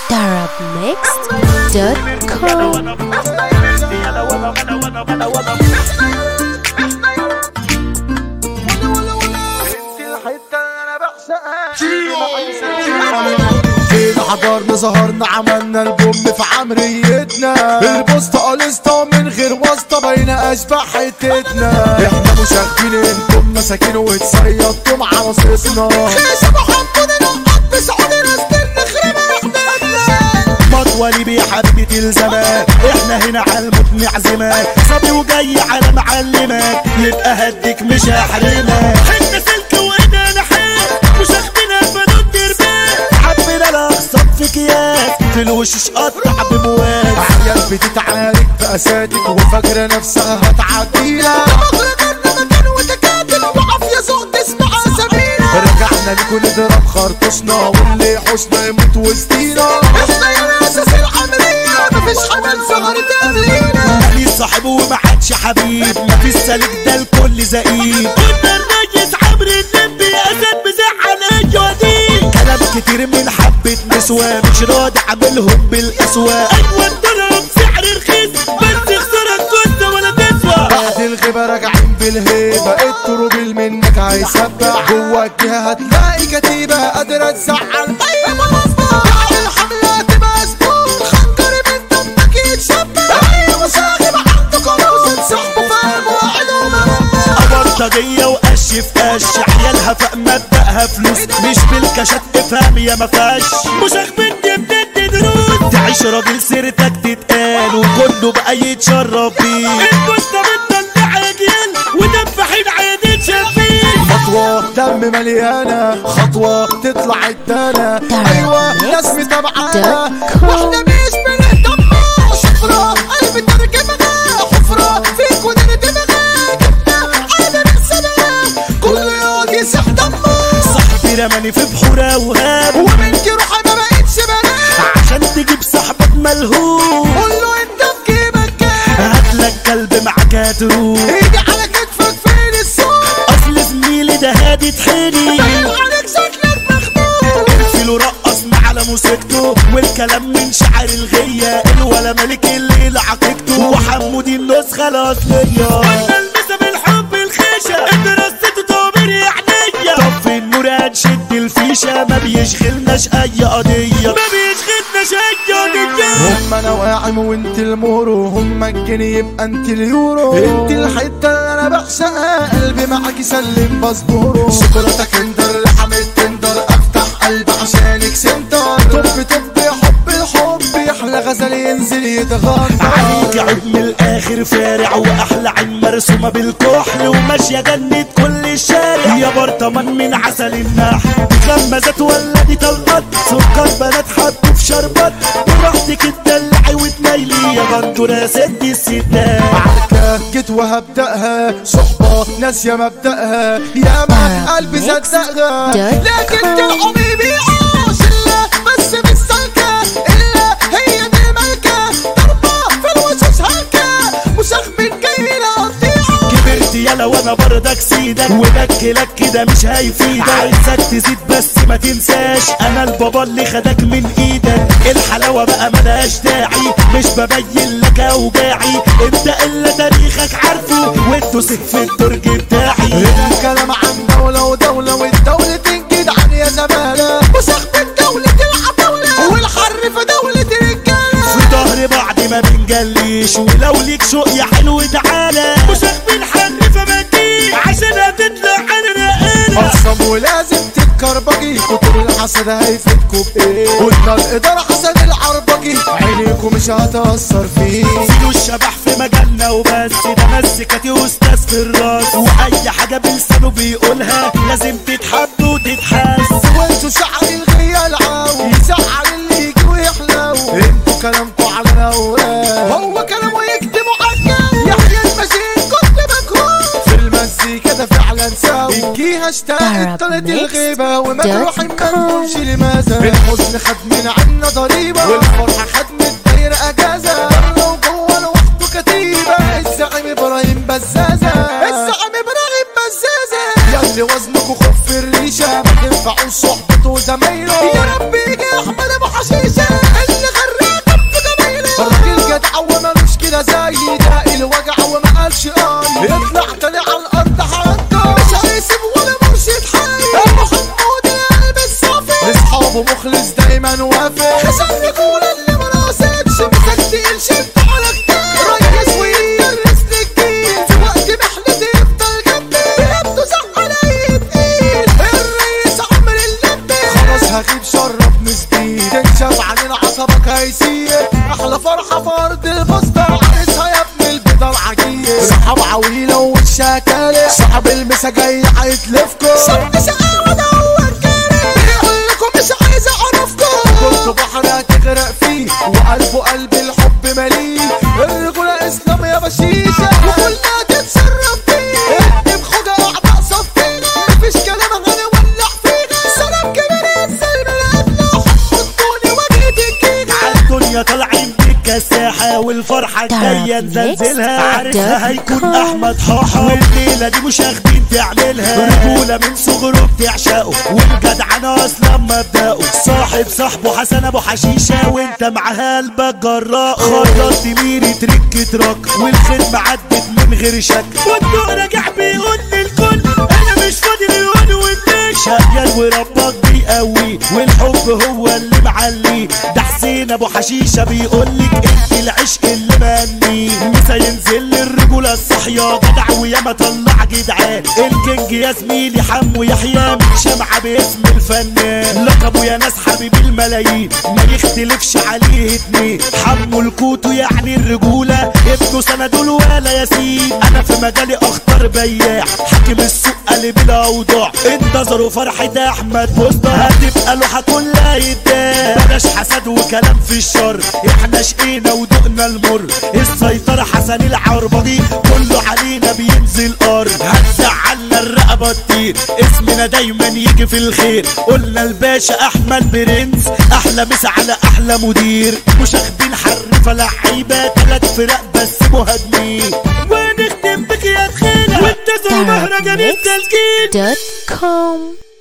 darabmixed.com جينا حضرنا سهرنا عملنا البوم في عمريتنا البوسطة قلسطة من غير واسطة بينا اشباح حتتنا احنا مش واخدين انتم مساكين واتصيدتم على صيصنا مطولي بيه حبيبة الزمان احنا هنا على الموت نعزمك صبي وجاي على معلمك يبقى هديك مش هحرمك حنا سلك وايدنا نحاس مش اخدنا بنود دربان حبينا الاقساط في اكياس في الوشوش قطع بمواس عيال بتتعارك بأساتك وفاكرة نفسها هتعدينا رجعنا لكم نضرب خرطوشنا واللي يحوشنا يموت وسطينا ماليش صاحب وما عادش حبيب مفيش سالك ده الكل زقيم كنا الريس عمرو الليمبي اسد مزعل ايوه كلام كتير من حبة نسوة مش راضي عاملهم بالاسواق ايوه الدرهم سعر رخيص بس خسارة كنت ولا تسوى بعد الغيبة راجعين بالهيبة التروبيل منك هيسبح جوا الجهة هتلاقي كتيبة قادرة تزعل بلطجية وقش في قش عيالها فاق مبدأها فلوس مش بالكشات افهم يا مفاش مش اخبرني بجد دروس تعيش راجل سيرتك تتقال وكله بقى يتشرف بيه البوسطة بتطلع اجيال ودفحين عيادين شافين خطوة دم مليانة خطوة تطلع التانة أيوة ناس متابعانا واحنا مش بنهتم شفرة قلب ترجمنا حفرة فيك ونردمنا جبنا عالم السنة كل يوم يسح دمه صاحبي رماني في بحور اوهام ومنك روحي ما بقتش بنام عشان تجيب صاحبك ملهوم قول له انت في جيبك كام هاتلك كلب معاك هتروح ايدي على كتفك فين الصوت اصل زميلي ده هادي تحني عليك شكلك مخنوق الفيلو رقصنا على موسيقته والكلام من شعر الغية الولا ملك الليل عقيقته وحمودي النسخة الأصلية احنا المسا بالحب الخيشة انت رصيته طابر يا عينيا طفي النور هنشد الفيشة ما بيشغلناش أي قضية ما بيشغلناش أي قضية هم انا واعم وانت المورو هم الجنيه يبقى انت اليورو انت الحته اللي انا بعشقها قلبي معاك يسلم باسبورو شوكولاته كندر لحم التندر افتح قلبي عشانك سنتر طب طب حب الحب يحلى غزل ينزل يتغنى عليك عود من الاخر فارع واحلى عين مرسومه بالكحل وماشيه جنة كل الشارع يا برطمان من عسل النحل غمزات ولا دي طلقات سكر بنات حطوا في شربات براحتك تدلعي وتنيلي يا غندورة يا ست الستات عركة جيت وهبدأها صحبة ناسية مبدأها يا ما قلبي صدقها لكن تلعبي بيعوش إلا بس مش سالكة إلا هي دي الملكة ضربة في الوشوش هلكة وشخ من جاي لقطيعة كبرت يالا وانا برضك سيدك وبكلك كده مش هيفيدك عايزك تزيد بس ما تنساش انا البابا اللي خدك من ايدك الحلاوه بقى ملهاش داعي مش ببين لك اوجاعي انت الا تاريخك عارفه وتدوسك في الدرج بتاعي الكلام عن دولة ودولة والدولة تنجد عن يا زمالة وشخ من دولة العتاولة والحر في دولة الرجالة في ظهر بعض ما بنجليش ولو ليك شوق يا حلو تعالى مش من حد فما تجيش عشان هتطلع انا انا قسم ولازم تتكربجي كتر الحسد هيفيدكوا بايه قلنا الاداره حسد العربجي عينيكوا مش هتاثر فيه فيلو الشبح في مجالنا وبس ده مسكتي واستاذ في الراس واي حاجه بلسانه بيقولها لازم تتحب وتتحس وانتوا شعر الغية العاو يزعل اللي يجي ويحلو انتوا كلامكوا على الاوراق هو كلامه يكتب عجل يحيى المشين كنت مجهول في المزيكا ده فعلا ساوي الجيها اشتاقت طلت الغيبة ومجروح ما نقولش لماذا الحزن خد من عنا ضريبة والفرحة خد من الدايرة اجازة بره وجوه لوحده كتيبة الزعيم ابراهيم بزازة الزعيم ابراهيم بزازة ياللي وزنكوا خف الريشة ما تنفعوش صحبته وزمايله يا رب يجي احمد ابو حشيشة دايما وافق خسر رجولة اللي ما ناقصتش مسكتين شد على كتير ريس ويدرس للجيل في وقت محنتي يفضل جنبي بيبدو صح على ايد الرئيس عمرو اللمبي خلاص هجيب شرب نسبي تنشف عن عصبك هيسير احلى فرحة في ارض البسطة عريسها يا ابن البيضة العجيب صحاب عويلة ووشها كالح صاحب المسا جاي هيتلفكوا صاحب شقاوة ده هو الكاري بيقول لكم مش عايز اعرفكم كنتوا بحر هتغرق فيه وقلبه قلب الحب مليء الرجولة اسلام يا بشيشة وكلنا تتصرف فيه اكتب خوجة اعضاء صفينا مفيش كلام هنولع فينا سلام كبير ينزل من قبله حطوني وجهة الكيكة عالدنيا طالعين بالكساحة والفرحة جاية نزلزلها عارفها هيكون أحمد حاحة والليلة دي مش واخدين تعملها رجولة من صغره بتعشقه والجدعنة أصلا مبدأه صاحب صاحبه حسن أبو حشيشة وأنت معاها قلبك جراء خرجت ميري ترك تراك والخدمة عدت من غير شك والدق راجع بيقول للكل أنا مش فاضي للون والنش شغال وربك بيقوي والحب هو اللي معلي ده حسين ابو حشيشه بيقولك انت العشق اللي مني مسا ينزل للرجوله الصحيه جدع وياما طلع جدعان الكينج يا زميلي حمو يحيى من شمعه باسم الفنان لقبه يا ناس حبيب الملايين ما يختلفش عليه اتنين حمو الكوتو يعني الرجوله ابنه سندول ولا ياسين انا في مجالي اخطر بياع حاكم السوق قلب الاوضاع انتظروا فرحة احمد بوسطة هتبقى لوحة كلها يداه بلاش حسد وكلام في الشر احنا شقينا ودقنا المر السيطرة حسن العربجي كله علينا بينزل ار هتزعلنا الرقبة تطير اسمنا دايما يجي في الخير قلنا الباشا احمد برنس احلى مسا على احلى مدير مش اخدين حرفة لعيبة تلات فرق بس مهاجمين ونختم بك يا تخينة وانتظروا مهرجان التسجيل Dot com.